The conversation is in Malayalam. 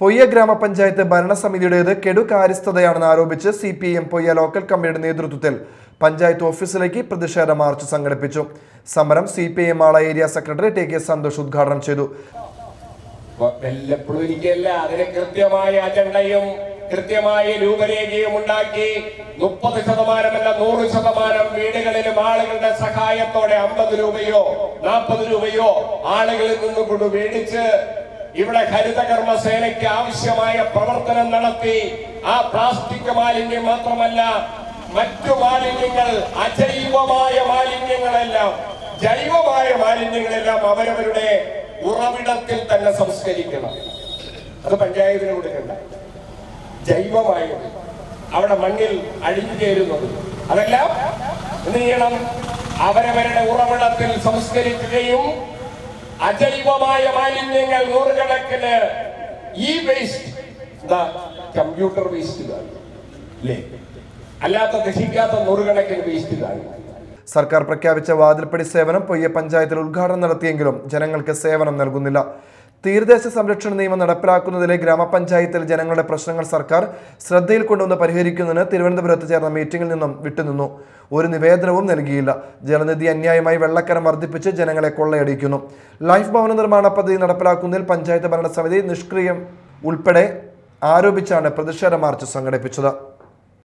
പൊയ്യ ഗ്രാമപഞ്ചായത്ത് ഭരണസമിതിയുടേത് കെടുകാര്യസ്ഥതയാണെന്ന് ആരോപിച്ച് C P M Poyya local കമ്മിറ്റിയുടെ നേതൃത്വത്തിൽ പഞ്ചായത്ത് ഓഫീസിലേക്ക് പ്രതിഷേധ മാർച്ച് സംഘടിപ്പിച്ചു സമരം C P M Ala area secretary T K Santhosh ഉദ്ഘാടനം ചെയ്തു വല്ലപ്പോഴും ഇരിക്കല്ല അതിന് കൃത്യമായ അജണ്ടയും കൃത്യമായ രൂപരേഖയും ഉണ്ടാക്കി മുപ്പത് ശതമാനമല്ല നൂറ് ശതമാനം വീടുകളിലും ആളുകളുടെ സഹായത്തോടെ അമ്പത് രൂപയോ നാൽപ്പത് രൂപയോ ആളുകളിൽ നിന്ന് കൊണ്ട് മേടിച്ച് ഇവിടെ ഹരിതകർമ്മ സേനയ്ക്ക് ആവശ്യമായ പ്രവർത്തനം നടത്തി ആ പ്ലാസ്റ്റിക് മാലിന്യം മാത്രമല്ല മറ്റു മാലിന്യങ്ങൾ അജൈവമായ മാലിന്യങ്ങളെല്ലാം ജൈവമായ മാലിന്യങ്ങളെല്ലാം അവരവരുടെ ഉറവിടത്തിൽ തന്നെ സംസ്കരിക്കണം അത് പഞ്ചായത്തിന് കൊടുക്കണ്ട ജൈവമായത് അവിടെ മണ്ണിൽ അഴിഞ്ഞു ചേരുന്നത് അതെല്ലാം എന്ത് ചെയ്യണം അവരവരുടെ ഉറവിടത്തിൽ സംസ്കരിക്കുകയും അജൈവമായ മാലിന്യങ്ങൾ നൂറുകണക്കിന് ഈ വേസ്റ്റ് കമ്പ്യൂട്ടർ വേസ്റ്റ് അല്ലേ അല്ലാത്ത ദഹിക്കാത്ത നൂറുകണക്കിന് വേസ്റ്റ് കാണും സർക്കാർ പ്രഖ്യാപിച്ച വാതിൽപ്പടി സേവനം പൊയ്യ പഞ്ചായത്തിൽ ഉദ്ഘാടനം നടത്തിയെങ്കിലും ജനങ്ങൾക്ക് സേവനം നൽകുന്നില്ല തീരദേശ സംരക്ഷണ നിയമം നടപ്പിലാക്കുന്നതിലെ ഗ്രാമപഞ്ചായത്തിൽ ജനങ്ങളുടെ പ്രശ്നങ്ങൾ സർക്കാർ ശ്രദ്ധയിൽ കൊണ്ടുവന്ന് പരിഹരിക്കുന്നതിന് തിരുവനന്തപുരത്ത് ചേർന്ന മീറ്റിംഗിൽ നിന്നും വിട്ടുനിന്നു ഒരു നിവേദനവും നൽകിയില്ല ജലനിധി അന്യായമായി വെള്ളക്കരം വർദ്ധിപ്പിച്ച് ജനങ്ങളെ കൊള്ളയടിക്കുന്നു ലൈഫ് ഭവന നിർമ്മാണ പദ്ധതി നടപ്പിലാക്കുന്നതിൽ പഞ്ചായത്ത് ഭരണസമിതി നിഷ്ക്രിയം ഉൾപ്പെടെ ആരോപിച്ചാണ് പ്രതിഷേധ മാർച്ച് സംഘടിപ്പിച്ചത്